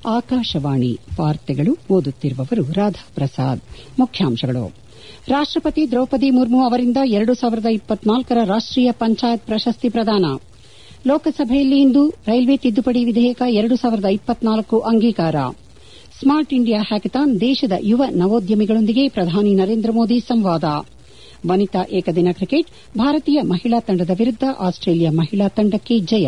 ಆಕಾಶವಾಣಿ ವಾರ್ತೆಗಳು ಓದುತ್ತಿರುವವರು ರಾಧಾಪ್ರಸಾದ್ ಮುಖ್ಯಾಂಶಗಳು ರಾಷ್ಟಪತಿ ದ್ರೌಪದಿ ಮುರ್ಮು ಅವರಿಂದ ಎರಡು ಸಾವಿರದ ಇಪ್ಪತ್ನಾಲ್ಕರ ರಾಷ್ಟೀಯ ಪಂಚಾಯತ್ ಪ್ರಶಸ್ತಿ ಪ್ರದಾನ ಲೋಕಸಭೆಯಲ್ಲಿ ಇಂದು ರೈಲ್ವೆ ತಿದ್ದುಪಡಿ ವಿಧೇಯಕ ಎರಡು ಸಾವಿರದ ಇಪ್ಪತ್ನಾಲ್ಕು ಅಂಗೀಕಾರ ಸ್ಮಾರ್ಟ್ ಇಂಡಿಯಾ ಹ್ಯಾಕಥಾನ್ ದೇಶದ ಯುವ ನವೋದ್ಯಮಿಗಳೊಂದಿಗೆ ಪ್ರಧಾನಿ ನರೇಂದ್ರ ಮೋದಿ ಸಂವಾದ ವನಿತಾ ಏಕದಿನ ಕ್ರಿಕೆಟ್ ಭಾರತೀಯ ಮಹಿಳಾ ತಂಡದ ವಿರುದ್ದ ಆಸ್ಟ್ರೇಲಿಯಾ ಮಹಿಳಾ ತಂಡಕ್ಕೆ ಜಯ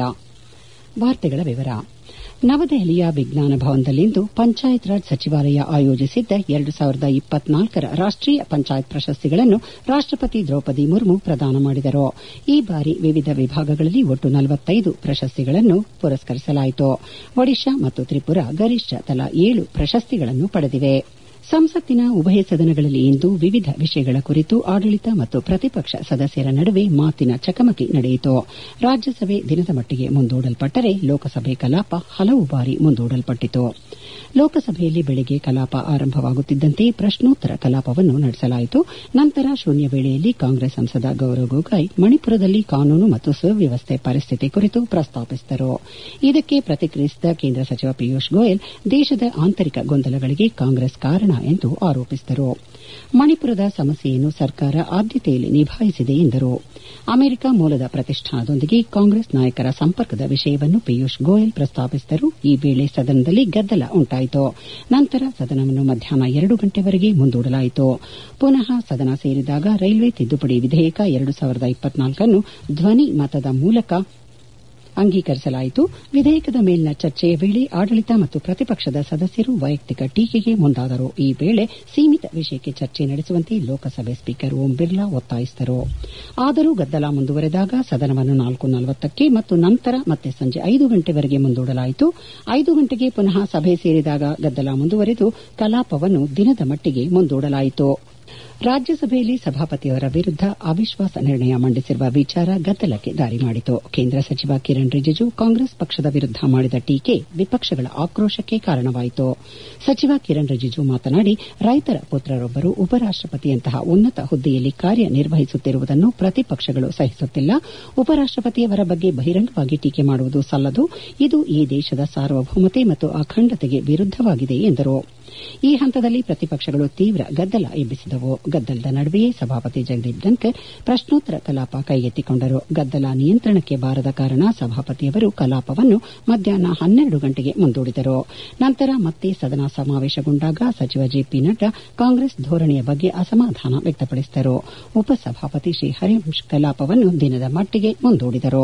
ನವದೆಹಲಿಯ ವಿಜ್ಞಾನ ಭವನದಲ್ಲಿಂದು ಪಂಚಾಯತ್ ರಾಜ್ ಸಚಿವಾಲಯ ಆಯೋಜಿಸಿದ್ದ ಎರಡು ಸಾವಿರದ ಇಪ್ಪತ್ನಾಲ್ಕರ ರಾಷ್ಟೀಯ ಪಂಚಾಯತ್ ಪ್ರಶಸ್ತಿಗಳನ್ನು ರಾಷ್ಟಪತಿ ದ್ರೌಪದಿ ಮುರ್ಮು ಪ್ರದಾನ ಮಾಡಿದರು ಈ ಬಾರಿ ವಿವಿಧ ವಿಭಾಗಗಳಲ್ಲಿ ಒಟ್ಟು ನಲವತ್ತೈದು ಪ್ರಶಸ್ತಿಗಳನ್ನು ಪುರಸ್ಕರಿಸಲಾಯಿತು ಒಡಿಶಾ ಮತ್ತು ತ್ರಿಪುರಾ ಗರಿಷ್ಠ ತಲಾ ಏಳು ಪ್ರಶಸ್ತಿಗಳನ್ನು ಪಡೆದಿವೆ ಸಂಸತ್ತಿನ ಉಭಯ ಸದನಗಳಲ್ಲಿ ಇಂದು ವಿವಿಧ ವಿಷಯಗಳ ಕುರಿತು ಆಡಳಿತ ಮತ್ತು ಪ್ರತಿಪಕ್ಷ ಸದಸ್ಯರ ನಡುವೆ ಮಾತಿನ ಚಕಮಕಿ ನಡೆಯಿತು ರಾಜ್ಯಸಭೆ ದಿನದ ಮಟ್ಟಿಗೆ ಮುಂದೂಡಲ್ಪಟ್ಟರೆ ಲೋಕಸಭೆ ಕಲಾಪ ಹಲವು ಬಾರಿ ಮುಂದೂಡಲ್ಪಟ್ಟಿತು ಲೋಕಸಭೆಯಲ್ಲಿ ಬೆಳಗ್ಗೆ ಕಲಾಪ ಆರಂಭವಾಗುತ್ತಿದ್ದಂತೆ ಪ್ರಶ್ನೋತ್ತರ ಕಲಾಪವನ್ನು ನಡೆಸಲಾಯಿತು ನಂತರ ಶೂನ್ಯ ವೇಳೆಯಲ್ಲಿ ಕಾಂಗ್ರೆಸ್ ಸಂಸದ ಗೌರವ್ ಗೊಗೋಯ್ ಮಣಿಪುರದಲ್ಲಿ ಕಾನೂನು ಮತ್ತು ಸುವ್ಯವಸ್ಥೆ ಪರಿಸ್ಥಿತಿ ಕುರಿತು ಪ್ರಸ್ತಾಪಿಸಿದರು ಇದಕ್ಕೆ ಪ್ರತಿಕ್ರಿಯಿಸಿದ ಕೇಂದ್ರ ಸಚಿವ ಪಿಯೂಷ್ ಗೋಯಲ್ ದೇಶದ ಆಂತರಿಕ ಗೊಂದಲಗಳಿಗೆ ಕಾಂಗ್ರೆಸ್ ಕಾರಣ ಎಂದು ಆರೋಪಿಸಿದರು ಮಣಿಪುರದ ಸಮಸ್ಯೆಯನ್ನು ಸರ್ಕಾರ ಆದ್ಯತೆಯಲ್ಲಿ ನಿಭಾಯಿಸಿದೆ ಎಂದರು ಅಮೆರಿಕ ಮೂಲದ ಪ್ರತಿಷ್ಠಾನದೊಂದಿಗೆ ಕಾಂಗ್ರೆಸ್ ನಾಯಕರ ಸಂಪರ್ಕದ ವಿಷಯವನ್ನು ಪಿಯೂಷ್ ಗೋಯಲ್ ಪ್ರಸ್ತಾಪಿಸಿದರು ಈ ವೇಳೆ ಸದನದಲ್ಲಿ ಗದ್ದಲ ಉಂಟಾಯಿತು ನಂತರ ಸದನವನ್ನು ಮಧ್ಯಾಹ್ನ ಎರಡು ಗಂಟೆವರೆಗೆ ಮುಂದೂಡಲಾಯಿತು ಪುನಃ ಸದನ ಸೇರಿದಾಗ ರೈಲ್ವೆ ತಿದ್ದುಪಡಿ ವಿಧೇಯಕ ಎರಡು ಸಾವಿರದ ಇಪ್ಪತ್ನಾಲ್ಕನ್ನು ಧ್ವನಿ ಮತದ ಮೂಲಕ ಅಂಗೀಕರಿಸಲಾಯಿತು ವಿಧೇಯಕದ ಮೇಲಿನ ಚರ್ಚೆಯ ವೇಳೆ ಆಡಳಿತ ಮತ್ತು ಪ್ರತಿಪಕ್ಷದ ಸದಸ್ಯರು ವೈಯಕ್ತಿಕ ಟೀಕೆಗೆ ಮುಂದಾದರು ಈ ವೇಳೆ ಸೀಮಿತ ವಿಷಯಕ್ಕೆ ಚರ್ಚೆ ನಡೆಸುವಂತೆ ಲೋಕಸಭೆ ಸ್ಪೀಕರ್ ಓಂ ಬಿರ್ಲಾ ಒತ್ತಾಯಿಸಿದರು ಆದರೂ ಗದ್ದಲ ಮುಂದುವರೆದಾಗ ಸದನವನ್ನು ನಾಲ್ಕು ನಲವತ್ತಕ್ಕೆ ಮತ್ತು ನಂತರ ಮತ್ತೆ ಸಂಜೆ ಐದು ಗಂಟೆವರೆಗೆ ಮುಂದೂಡಲಾಯಿತು ಐದು ಗಂಟೆಗೆ ಪುನಃ ಸಭೆ ಸೇರಿದಾಗ ಗದ್ದಲ ಮುಂದುವರೆದು ಕಲಾಪವನ್ನು ದಿನದ ಮಟ್ಟಿಗೆ ಮುಂದೂಡಲಾಯಿತು ರಾಜ್ಯಸಭೆಯಲ್ಲಿ ಸಭಾಪತಿಯವರ ವಿರುದ್ದ ಅವಿಶ್ವಾಸ ನಿರ್ಣಯ ಮಂಡಿಸಿರುವ ವಿಚಾರ ಗದ್ದಲಕ್ಕೆ ದಾರಿ ಮಾಡಿತು ಕೇಂದ್ರ ಸಚಿವ ಕಿರಣ್ ರಿಜಿಜು ಕಾಂಗ್ರೆಸ್ ಪಕ್ಷದ ವಿರುದ್ದ ಮಾಡಿದ ಟೀಕೆ ವಿಪಕ್ಷಗಳ ಆಕ್ರೋಶಕ್ಕೆ ಕಾರಣವಾಯಿತು ಸಚಿವ ಕಿರಣ್ ರಿಜಿಜು ಮಾತನಾಡಿ ರೈತರ ಪುತ್ರರೊಬ್ಬರು ಉಪರಾಷ್ಟಪತಿಯಂತಹ ಉನ್ನತ ಹುದ್ದೆಯಲ್ಲಿ ಕಾರ್ಯನಿರ್ವಹಿಸುತ್ತಿರುವುದನ್ನು ಪ್ರತಿಪಕ್ಷಗಳು ಸಹಿಸುತ್ತಿಲ್ಲ ಉಪರಾಷ್ಟಪತಿಯವರ ಬಗ್ಗೆ ಬಹಿರಂಗವಾಗಿ ಟೀಕೆ ಮಾಡುವುದು ಸಲ್ಲದು ಇದು ಈ ದೇಶದ ಸಾರ್ವಭೌಮತೆ ಮತ್ತು ಅಖಂಡತೆಗೆ ವಿರುದ್ದವಾಗಿದೆ ಎಂದರು ಈ ಹಂತದಲ್ಲಿ ಪ್ರತಿಪಕ್ಷಗಳು ತೀವ್ರ ಗದ್ದಲ ಎಬ್ಬಿಸಿದವು ಗದ್ದಲದ ನಡುವೆಯೇ ಸಭಾಪತಿ ಜಗದೀಪ್ ಧನ್ಕರ್ ಪ್ರಶ್ನೋತ್ತರ ಕಲಾಪ ಕೈಗೆತ್ತಿಕೊಂಡರು ಗದ್ದಲ ನಿಯಂತ್ರಣಕ್ಕೆ ಬಾರದ ಕಾರಣ ಸಭಾಪತಿಯವರು ಕಲಾಪವನ್ನು ಮಧ್ಯಾಹ್ನ ಹನ್ನೆರಡು ಗಂಟೆಗೆ ಮುಂದೂಡಿದರು ನಂತರ ಮತ್ತೆ ಸದನ ಸಮಾವೇಶಗೊಂಡಾಗ ಸಚಿವ ಜೆಪಿ ನಡ್ಡಾ ಕಾಂಗ್ರೆಸ್ ಧೋರಣೆಯ ಬಗ್ಗೆ ಅಸಮಾಧಾನ ವ್ಯಕ್ತಪಡಿಸಿದರು ಉಪಸಭಾಪತಿ ಶ್ರೀ ಹರಿವಂಶ್ ಕಲಾಪವನ್ನು ದಿನದ ಮಟ್ಟಿಗೆ ಮುಂದೂಡಿದರು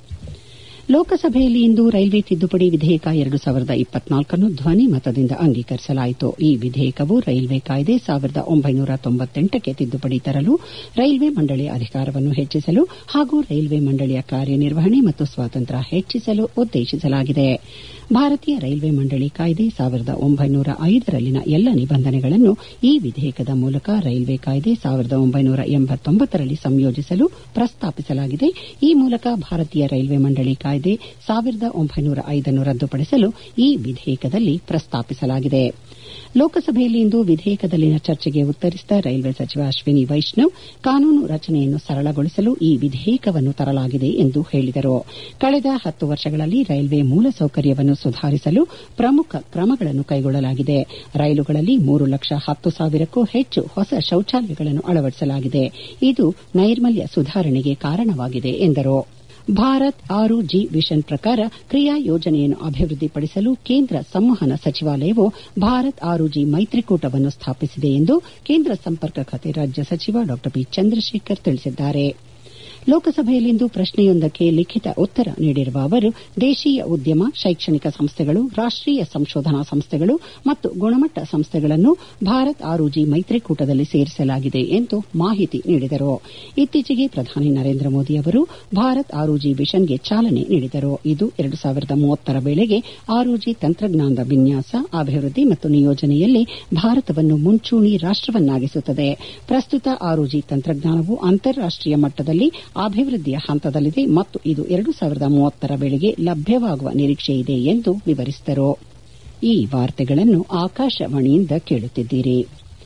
ಲೋಕಸಭೆಯಲ್ಲಿ ಇಂದು ರೈಲ್ವೆ ತಿದ್ದುಪಡಿ ವಿಧೇಯಕ ಎರಡು ಸಾವಿರದ ಇಪ್ಪತ್ನಾಲ್ಕನ್ನು ಧ್ವನಿ ಮತದಿಂದ ಅಂಗೀಕರಿಸಲಾಯಿತು ಈ ವಿಧೇಯಕವು ರೈಲ್ವೆ ಕಾಯ್ದೆ ಸಾವಿರದ ಒಂಬೈನೂರ ತೊಂಬತ್ತೆಂಟಕ್ಕೆ ತಿದ್ದುಪಡಿ ತರಲು ರೈಲ್ವೆ ಮಂಡಳಿಯ ಅಧಿಕಾರವನ್ನು ಹೆಚ್ಚಿಸಲು ಹಾಗೂ ರೈಲ್ವೆ ಮಂಡಳಿಯ ಕಾರ್ಯನಿರ್ವಹಣೆ ಮತ್ತು ಸ್ವಾತಂತ್ರ್ಯ ಹೆಚ್ಚಿಸಲು ಉದ್ದೇಶಿಸಲಾಗಿದೆ ಭಾರತೀಯ ರೈಲ್ವೆ ಮಂಡಳಿ ಕಾಯ್ದೆ ಸಾವಿರದ ಒಂಬೈನೂರ ಐದರಲ್ಲಿನ ಎಲ್ಲ ನಿಬಂಧನೆಗಳನ್ನು ಈ ವಿಧೇಯಕದ ಮೂಲಕ ರೈಲ್ವೆ ಕಾಯ್ದೆ ಸಾವಿರದ ಒಂಬೈನೂರ ಎಂಬತ್ತೊಂಬತ್ತರಲ್ಲಿ ಸಂಯೋಜಿಸಲು ಪ್ರಸ್ತಾಪಿಸಲಾಗಿದೆ ಈ ಮೂಲಕ ಭಾರತೀಯ ರೈಲ್ವೆ ಮಂಡಳಿ ಕಾಯ್ದೆ ಸಾವಿರದ ಒಂಬೈನೂರ ಐದನ್ನು ರದ್ದುಪಡಿಸಲು ಈ ವಿಧೇಯಕದಲ್ಲಿ ಪ್ರಸ್ತಾಪಿಸಲಾಗಿದೆ ಲೋಕಸಭೆಯಲ್ಲಿ ಇಂದು ವಿಧೇಯಕದಲ್ಲಿನ ಚರ್ಚೆಗೆ ಉತ್ತರಿಸಿದ ರೈಲ್ವೆ ಸಚಿವ ಅಶ್ವಿನಿ ವೈಷ್ಣವ್ ಕಾನೂನು ರಚನೆಯನ್ನು ಸರಳಗೊಳಿಸಲು ಈ ವಿಧೇಯಕವನ್ನು ತರಲಾಗಿದೆ ಎಂದು ಹೇಳಿದರು ಕಳೆದ ಹತ್ತು ವರ್ಷಗಳಲ್ಲಿ ರೈಲ್ವೆ ಮೂಲಸೌಕರ್ಯವನ್ನು ಸುಧಾರಿಸಲು ಪ್ರಮುಖ ಕ್ರಮಗಳನ್ನು ಕೈಗೊಳ್ಳಲಾಗಿದೆ ರೈಲುಗಳಲ್ಲಿ ಮೂರು ಲಕ್ಷ ಹತ್ತು ಸಾವಿರಕ್ಕೂ ಹೆಚ್ಚು ಹೊಸ ಶೌಚಾಲಯಗಳನ್ನು ಅಳವಡಿಸಲಾಗಿದೆ ಇದು ನೈರ್ಮಲ್ಯ ಸುಧಾರಣೆಗೆ ಕಾರಣವಾಗಿದೆ ಎಂದರು ಭಾರತ್ ಆರು ಜಿ ವಿಷನ್ ಪ್ರಕಾರ ಕ್ರಿಯಾ ಯೋಜನೆಯನ್ನು ಅಭಿವೃದ್ಧಿಪಡಿಸಲು ಕೇಂದ್ರ ಸಂವಹನ ಸಚಿವಾಲಯವು ಭಾರತ್ ಆರು ಜಿ ಮೈತ್ರಿಕೂಟವನ್ನು ಸ್ಥಾಪಿಸಿದೆ ಎಂದು ಕೇಂದ್ರ ಸಂಪರ್ಕ ಖಾತೆ ರಾಜ್ಯ ಸಚಿವ ಡಾ ಪಿ ಚಂದ್ರಶೇಖರ್ ತಿಳಿಸಿದ್ದಾರೆ ಲೋಕಸಭೆಯಲ್ಲಿಂದು ಪ್ರಶ್ನೆಯೊಂದಕ್ಕೆ ಲಿಖಿತ ಉತ್ತರ ನೀಡಿರುವ ಅವರು ದೇಶೀಯ ಉದ್ಯಮ ಶೈಕ್ಷಣಿಕ ಸಂಸ್ಥೆಗಳು ರಾಷ್ಟೀಯ ಸಂಶೋಧನಾ ಸಂಸ್ಥೆಗಳು ಮತ್ತು ಗುಣಮಟ್ಟ ಸಂಸ್ಥೆಗಳನ್ನು ಭಾರತ್ ಆರು ಜಿ ಮೈತ್ರಿಕೂಟದಲ್ಲಿ ಸೇರಿಸಲಾಗಿದೆ ಎಂದು ಮಾಹಿತಿ ನೀಡಿದರು ಇತ್ತೀಚೆಗೆ ಪ್ರಧಾನಿ ನರೇಂದ್ರ ಮೋದಿ ಅವರು ಭಾರತ್ ಆರು ಜಿ ವಿಷನ್ಗೆ ಚಾಲನೆ ನೀಡಿದರು ಇದು ಎರಡು ಸಾವಿರದ ಮೂವತ್ತರ ವೇಳೆಗೆ ಆರು ಜಿ ತಂತ್ರಜ್ಞಾನದ ವಿನ್ಯಾಸ ಅಭಿವೃದ್ಧಿ ಮತ್ತು ನಿಯೋಜನೆಯಲ್ಲಿ ಭಾರತವನ್ನು ಮುಂಚೂಣಿ ರಾಷ್ಟವನ್ನಾಗಿಸುತ್ತದೆ ಪ್ರಸ್ತುತ ಆರು ಜಿ ತಂತ್ರಜ್ಞಾನವು ಅಂತಾರಾಷ್ಟೀಯ ಮಟ್ಟದಲ್ಲಿ ಅಭಿವೃದ್ಧಿಯ ಹಂತದಲ್ಲಿದೆ ಮತ್ತು ಇದು ಎರಡು ಸಾವಿರದ ಮೂವತ್ತರ ವೇಳೆಗೆ ಲಭ್ಯವಾಗುವ ನಿರೀಕ್ಷೆಯಿದೆ ಎಂದು ವಿವರಿಸಿದರು ಈ ವಾರ್ತೆಗಳನ್ನು ಆಕಾಶವಾಣಿಯಿಂದ ಕೇಳುತ್ತಿದ್ದೀರಿ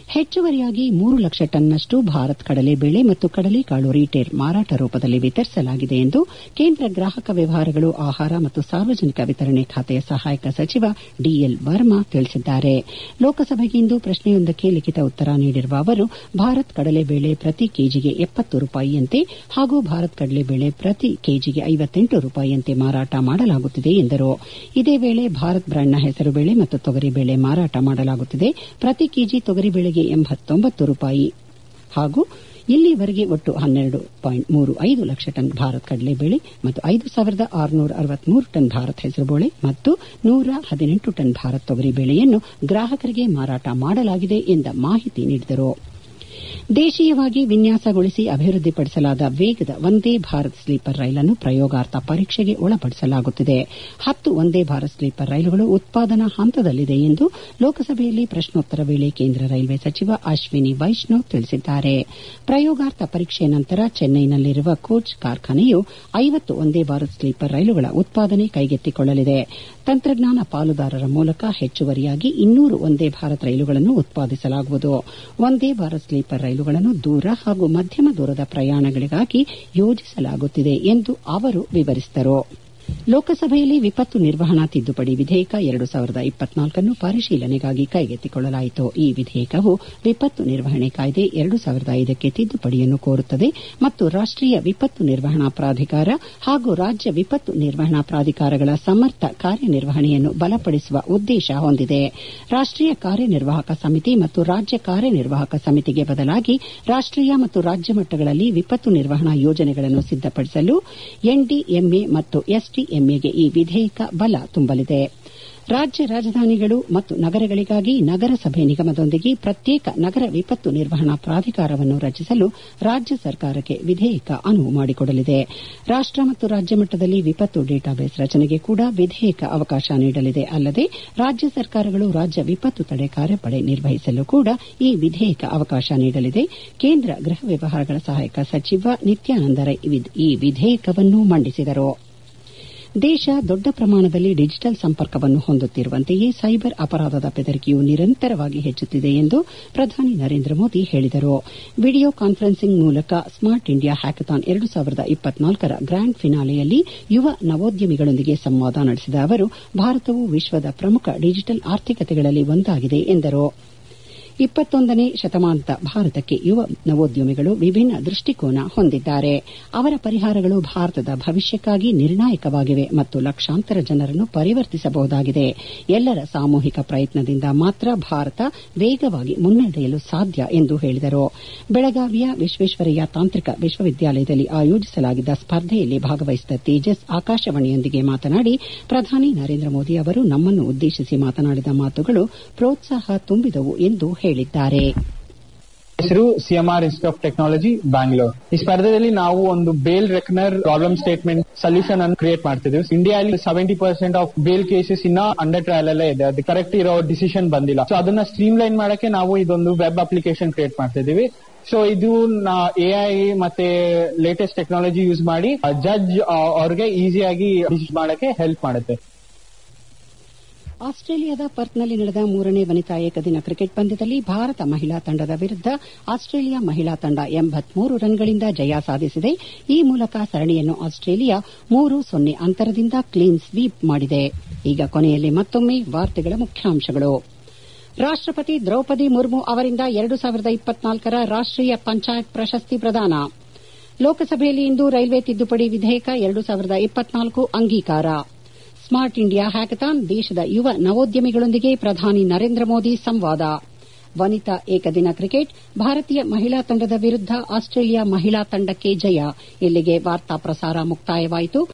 ಹೆಚ್ಚುವರಿಯಾಗಿ ಮೂರು ಲಕ್ಷ ಟನ್ನಷ್ಟು ಭಾರತ್ ಕಡಲೆಬೇಳೆ ಮತ್ತು ಕಡಲೆಕಾಳು ರಿಟೇಲ್ ಮಾರಾಟ ರೂಪದಲ್ಲಿ ವಿತರಿಸಲಾಗಿದೆ ಎಂದು ಕೇಂದ್ರ ಗ್ರಾಹಕ ವ್ಯವಹಾರಗಳು ಆಹಾರ ಮತ್ತು ಸಾರ್ವಜನಿಕ ವಿತರಣೆ ಖಾತೆಯ ಸಹಾಯಕ ಸಚಿವ ಡಿಎಲ್ ವರ್ಮಾ ತಿಳಿಸಿದ್ದಾರೆ ಲೋಕಸಭೆಗಿಂದು ಪ್ರಶ್ನೆಯೊಂದಕ್ಕೆ ಲಿಖಿತ ಉತ್ತರ ನೀಡಿರುವ ಅವರು ಭಾರತ್ ಕಡಲೆಬೇಳೆ ಪ್ರತಿ ಕೆಜಿಗೆ ಎಪ್ಪತ್ತು ರೂಪಾಯಿಯಂತೆ ಹಾಗೂ ಭಾರತ್ ಕಡಲೆಬೇಳೆ ಪ್ರತಿ ಕೆಜಿಗೆ ಐವತ್ತೆಂಟು ರೂಪಾಯಿಯಂತೆ ಮಾರಾಟ ಮಾಡಲಾಗುತ್ತಿದೆ ಎಂದರು ಇದೇ ವೇಳೆ ಭಾರತ್ ಬ್ರ್ಯಾಂಡ್ನ ಹೆಸರುಬೇಳೆ ಮತ್ತು ತೊಗರಿಬೇಳೆ ಮಾರಾಟ ಮಾಡಲಾಗುತ್ತಿದೆ ಪ್ರತಿ ಕೆಜಿ ತೊಗರಿಬೇಳೆಗೆ ಎಂಬತ್ತೊಂಬತ್ತು ರೂಪಾಯಿ ಹಾಗೂ ಇಲ್ಲಿಯವರೆಗೆ ಒಟ್ಟು ಹನ್ನೆರಡು ಪಾಯಿಂಟ್ ಮೂರು ಐದು ಲಕ್ಷ ಟನ್ ಭಾರತ್ ಕಡಲೆಬೇಳೆ ಮತ್ತು ಐದು ಸಾವಿರದ ಆರುನೂರ ಅರವತ್ಮೂರು ಟನ್ ಭಾರತ್ ಹೆಸರುಬೇಳೆ ಮತ್ತು ನೂರ ಹದಿನೆಂಟು ಟನ್ ಭಾರತ್ ತೊಗರಿಬೇಳೆಯನ್ನು ಗ್ರಾಹಕರಿಗೆ ಮಾರಾಟ ಮಾಡಲಾಗಿದೆ ಎಂದ ಮಾಹಿತಿ ನೀಡಿದರು ದೇಶೀಯವಾಗಿ ವಿನ್ಯಾಸಗೊಳಿಸಿ ಅಭಿವೃದ್ಧಿಪಡಿಸಲಾದ ವೇಗದ ವಂದೇ ಭಾರತ್ ಸ್ಲೀಪರ್ ರೈಲನ್ನು ಪ್ರಯೋಗಾರ್ಥ ಪರೀಕ್ಷೆಗೆ ಒಳಪಡಿಸಲಾಗುತ್ತಿದೆ ಹತ್ತು ವಂದೇ ಭಾರತ್ ಸ್ಲೀಪರ್ ರೈಲುಗಳು ಉತ್ಪಾದನಾ ಹಂತದಲ್ಲಿದೆ ಎಂದು ಲೋಕಸಭೆಯಲ್ಲಿ ಪ್ರಶ್ನೋತ್ತರ ವೇಳೆ ಕೇಂದ್ರ ರೈಲ್ವೆ ಸಚಿವ ಅಶ್ವಿನಿ ವೈಷ್ಣವ್ ತಿಳಿಸಿದ್ದಾರೆ ಪ್ರಯೋಗಾರ್ಥ ಪರೀಕ್ಷೆಯ ನಂತರ ಚೆನ್ನೈನಲ್ಲಿರುವ ಕೋಚ್ ಕಾರ್ಖಾನೆಯು ಐವತ್ತು ವಂದೇ ಭಾರತ್ ಸ್ಲೀಪರ್ ರೈಲುಗಳ ಉತ್ಪಾದನೆ ಕೈಗೆತ್ತಿಕೊಳ್ಳಲಿದೆ ತಂತ್ರಜ್ಞಾನ ಪಾಲುದಾರರ ಮೂಲಕ ಹೆಚ್ಚುವರಿಯಾಗಿ ಇನ್ನೂರು ವಂದೇ ಭಾರತ್ ರೈಲುಗಳನ್ನು ಉತ್ಪಾದಿಸಲಾಗುವುದು ವಂದೇ ಭಾರತ್ ಸ್ಲೀಪರ್ ರೈಲುಗಳನ್ನು ದೂರ ಹಾಗೂ ಮಧ್ಯಮ ದೂರದ ಪ್ರಯಾಣಗಳಿಗಾಗಿ ಯೋಜಿಸಲಾಗುತ್ತಿದೆ ಎಂದು ಅವರು ವಿವರಿಸಿದರು ಲೋಕಸಭೆಯಲ್ಲಿ ವಿಪತ್ತು ನಿರ್ವಹಣಾ ತಿದ್ದುಪಡಿ ವಿಧೇಯಕ ಎರಡು ಸಾವಿರದ ಇಪ್ಪತ್ನಾಲ್ಕನ್ನು ಪರಿಶೀಲನೆಗಾಗಿ ಕೈಗೆತ್ತಿಕೊಳ್ಳಲಾಯಿತು ಈ ವಿಧೇಯಕವು ವಿಪತ್ತು ನಿರ್ವಹಣೆ ಕಾಯ್ದೆ ಎರಡು ಸಾವಿರದ ಐದಕ್ಕೆ ತಿದ್ದುಪಡಿಯನ್ನು ಕೋರುತ್ತದೆ ಮತ್ತು ರಾಷ್ಟೀಯ ವಿಪತ್ತು ನಿರ್ವಹಣಾ ಪ್ರಾಧಿಕಾರ ಹಾಗೂ ರಾಜ್ಯ ವಿಪತ್ತು ನಿರ್ವಹಣಾ ಪ್ರಾಧಿಕಾರಗಳ ಸಮರ್ಥ ಕಾರ್ಯನಿರ್ವಹಣೆಯನ್ನು ಬಲಪಡಿಸುವ ಉದ್ದೇಶ ಹೊಂದಿದೆ ರಾಷ್ಟೀಯ ಕಾರ್ಯನಿರ್ವಾಹಕ ಸಮಿತಿ ಮತ್ತು ರಾಜ್ಯ ಕಾರ್ಯನಿರ್ವಾಹಕ ಸಮಿತಿಗೆ ಬದಲಾಗಿ ರಾಷ್ಟೀಯ ಮತ್ತು ರಾಜ್ಯ ಮಟ್ಟಗಳಲ್ಲಿ ವಿಪತ್ತು ನಿರ್ವಹಣಾ ಯೋಜನೆಗಳನ್ನು ಸಿದ್ದಪಡಿಸಲು ಎನ್ಡಿಎಂಎ ಮತ್ತು ಎಸ್ಡಿಎಂಎಗೆ ಈ ವಿಧೇಯಕ ಬಲ ತುಂಬಲಿದೆ ರಾಜ್ಯ ರಾಜಧಾನಿಗಳು ಮತ್ತು ನಗರಗಳಿಗಾಗಿ ನಗರಸಭೆ ನಿಗಮದೊಂದಿಗೆ ಪ್ರತ್ಯೇಕ ನಗರ ವಿಪತ್ತು ನಿರ್ವಹಣಾ ಪ್ರಾಧಿಕಾರವನ್ನು ರಚಿಸಲು ರಾಜ್ಯ ಸರ್ಕಾರಕ್ಕೆ ವಿಧೇಯಕ ಅನುವು ಮಾಡಿಕೊಡಲಿದೆ ರಾಷ್ಟ ಮತ್ತು ರಾಜ್ಯ ಮಟ್ಟದಲ್ಲಿ ವಿಪತ್ತು ಡೇಟಾಬೇಸ್ ರಚನೆಗೆ ಕೂಡ ವಿಧೇಯಕ ಅವಕಾಶ ನೀಡಲಿದೆ ಅಲ್ಲದೆ ರಾಜ್ಯ ಸರ್ಕಾರಗಳು ರಾಜ್ಯ ವಿಪತ್ತು ತಡೆ ಕಾರ್ಯಪಡೆ ನಿರ್ವಹಿಸಲು ಕೂಡ ಈ ವಿಧೇಯಕ ಅವಕಾಶ ನೀಡಲಿದೆ ಕೇಂದ್ರ ಗೃಹ ವ್ಯವಹಾರಗಳ ಸಹಾಯಕ ಸಚಿವ ನಿತ್ಯಾನಂದ ರೈ ಈ ವಿಧೇಯಕವನ್ನು ಮಂಡಿಸಿದರು ದೇಶ ದೊಡ್ಡ ಪ್ರಮಾಣದಲ್ಲಿ ಡಿಜಿಟಲ್ ಸಂಪರ್ಕವನ್ನು ಹೊಂದುತ್ತಿರುವಂತೆಯೇ ಸೈಬರ್ ಅಪರಾಧದ ಬೆದರಿಕೆಯು ನಿರಂತರವಾಗಿ ಹೆಚ್ಚುತ್ತಿದೆ ಎಂದು ಪ್ರಧಾನಿ ನರೇಂದ್ರ ಮೋದಿ ಹೇಳಿದರು ವಿಡಿಯೋ ಕಾನ್ಫರೆನ್ಸಿಂಗ್ ಮೂಲಕ ಸ್ಮಾರ್ಟ್ ಇಂಡಿಯಾ ಹ್ಯಾಕಥಾನ್ ಎರಡು ಸಾವಿರದ ಇಪ್ಪತ್ನಾಲ್ಕರ ಗ್ರ್ಯಾಂಡ್ ಫಿನಾಲೆಯಲ್ಲಿ ಯುವ ನವೋದ್ಯಮಿಗಳೊಂದಿಗೆ ಸಂವಾದ ನಡೆಸಿದ ಅವರು ಭಾರತವು ವಿಶ್ವದ ಪ್ರಮುಖ ಡಿಜಿಟಲ್ ಆರ್ಥಿಕತೆಗಳಲ್ಲಿ ಒಂದಾಗಿದೆ ಎಂದರು ಇಪ್ಪತ್ತೊಂದನೇ ಶತಮಾನದ ಭಾರತಕ್ಕೆ ಯುವ ನವೋದ್ಯಮಿಗಳು ವಿಭಿನ್ನ ದೃಷ್ಟಿಕೋನ ಹೊಂದಿದ್ದಾರೆ ಅವರ ಪರಿಹಾರಗಳು ಭಾರತದ ಭವಿಷ್ಯಕ್ಕಾಗಿ ನಿರ್ಣಾಯಕವಾಗಿವೆ ಮತ್ತು ಲಕ್ಷಾಂತರ ಜನರನ್ನು ಪರಿವರ್ತಿಸಬಹುದಾಗಿದೆ ಎಲ್ಲರ ಸಾಮೂಹಿಕ ಪ್ರಯತ್ನದಿಂದ ಮಾತ್ರ ಭಾರತ ವೇಗವಾಗಿ ಮುನ್ನಡೆಯಲು ಸಾಧ್ಯ ಎಂದು ಹೇಳಿದರು ಬೆಳಗಾವಿಯ ವಿಶ್ವೇಶ್ವರಯ್ಯ ತಾಂತ್ರಿಕ ವಿಶ್ವವಿದ್ಯಾಲಯದಲ್ಲಿ ಆಯೋಜಿಸಲಾಗಿದ್ದ ಸ್ಪರ್ಧೆಯಲ್ಲಿ ಭಾಗವಹಿಸಿದ ತೇಜಸ್ ಆಕಾಶವಾಣಿಯೊಂದಿಗೆ ಮಾತನಾಡಿ ಪ್ರಧಾನಿ ನರೇಂದ್ರ ಮೋದಿ ಅವರು ನಮ್ಮನ್ನು ಉದ್ದೇಶಿಸಿ ಮಾತನಾಡಿದ ಮಾತುಗಳು ಪ್ರೋತ್ಸಾಹ ತುಂಬಿದವು ಎಂದು ಹೇಳಿದ್ದಾರೆ ಹೆಸರು CMR institute of technology Bangalore ಈ ಸ್ಪರ್ಧೆಯಲ್ಲಿ ನಾವು ಒಂದು bail reckoner problem statement solution ಅನ್ನು ಕ್ರಿಯೇಟ್ ಮಾಡ್ತಿದ್ದೀವಿ ಇಂಡಿಯಾಲಿ seventy percent of bail cases ಇನ್ನ ಅಂಡರ್ ಟ್ರಯಲ್ ಅಲ್ಲೇ ಇದೆ ಅದು ಕರೆಕ್ಟ್ ಇರೋ ಡಿಸಿಷನ್ ಬಂದಿಲ್ಲ ಸೊ ಅದನ್ನ ಸ್ಟ್ರೀಮ್ ಲೈನ್ ಮಾಡಕ್ಕೆ ನಾವು ಇದೊಂದು ವೆಬ್ ಅಪ್ಲಿಕೇಶನ್ ಕ್ರಿಯೇಟ್ ಮಾಡ್ತಿದ್ದೀವಿ ಸೊ ಇದು ಎ ಐ ಮತ್ತೆ ಲೇಟೆಸ್ಟ್ ಟೆಕ್ನಾಲಜಿ ಯೂಸ್ ಮಾಡಿ ಜಡ್ಜ್ ಅವ್ರಿಗೆ ಈಸಿಯಾಗಿ ಡಿಸಿಷನ್ ಮಾಡಕ್ಕೆ ಹೆಲ್ಪ್ ಮಾಡುತ್ತೆ ಆಸ್ಟ್ರೇಲಿಯಾದ ಪರ್ತ್ನಲ್ಲಿ ನಡೆದ ಮೂರನೇ ವನಿತಾ ಏಕದಿನ ಕ್ರಿಕೆಟ್ ಪಂದ್ಯದಲ್ಲಿ ಭಾರತ ಮಹಿಳಾ ತಂಡದ ವಿರುದ್ದ ಆಸ್ಟ್ರೇಲಿಯಾ ಮಹಿಳಾ ತಂಡ ಎಂಬತ್ಮೂರು ರನ್ಗಳಿಂದ ಜಯ ಸಾಧಿಸಿದೆ ಈ ಮೂಲಕ ಸರಣಿಯನ್ನು ಆಸ್ಟ್ರೇಲಿಯಾ ಮೂರು ಸೊನ್ನೆ ಅಂತರದಿಂದ ಕ್ಲೀನ್ ಸ್ವೀಪ್ ಮಾಡಿದೆ ಈಗ ಕೊನೆಯಲ್ಲಿ ಮತ್ತೊಮ್ಮೆ ವಾರ್ತೆಗಳ ಮುಖ್ಯಾಂಶಗಳು ರಾಷ್ಟಪತಿ ದ್ರೌಪದಿ ಮುರ್ಮು ಅವರಿಂದ ಎರಡು ಸಾವಿರದ ಇಪ್ಪತ್ನಾಲ್ಕರ ರಾಷ್ಟೀಯ ಪಂಚಾಯತ್ ಪ್ರಶಸ್ತಿ ಪ್ರದಾನ ಲೋಕಸಭೆಯಲ್ಲಿ ಇಂದು ರೈಲ್ವೆ ತಿದ್ದುಪಡಿ ವಿಧೇಯಕ ಎರಡು ಸಾವಿರದ ಇಪ್ಪತ್ನಾಲ್ಕು ಅಂಗೀಕಾರ ಸ್ಮಾರ್ಟ್ ಇಂಡಿಯಾ ಹ್ಯಾಕಥಾನ್ ದೇಶದ ಯುವ ನವೋದ್ಯಮಿಗಳೊಂದಿಗೆ ಪ್ರಧಾನಿ ನರೇಂದ್ರ ಮೋದಿ ಸಂವಾದ ವನಿತಾ ಏಕದಿನ ಕ್ರಿಕೆಟ್ ಭಾರತೀಯ ಮಹಿಳಾ ತಂಡದ ವಿರುದ್ದ ಆಸ್ಟ್ರೇಲಿಯಾ ಮಹಿಳಾ ತಂಡಕ್ಕೆ ಜಯ ಇಲ್ಲಿಗೆ ವಾರ್ತಾ ಪ್ರಸಾರ ಮುಕ್ತಾಯವಾಯಿತು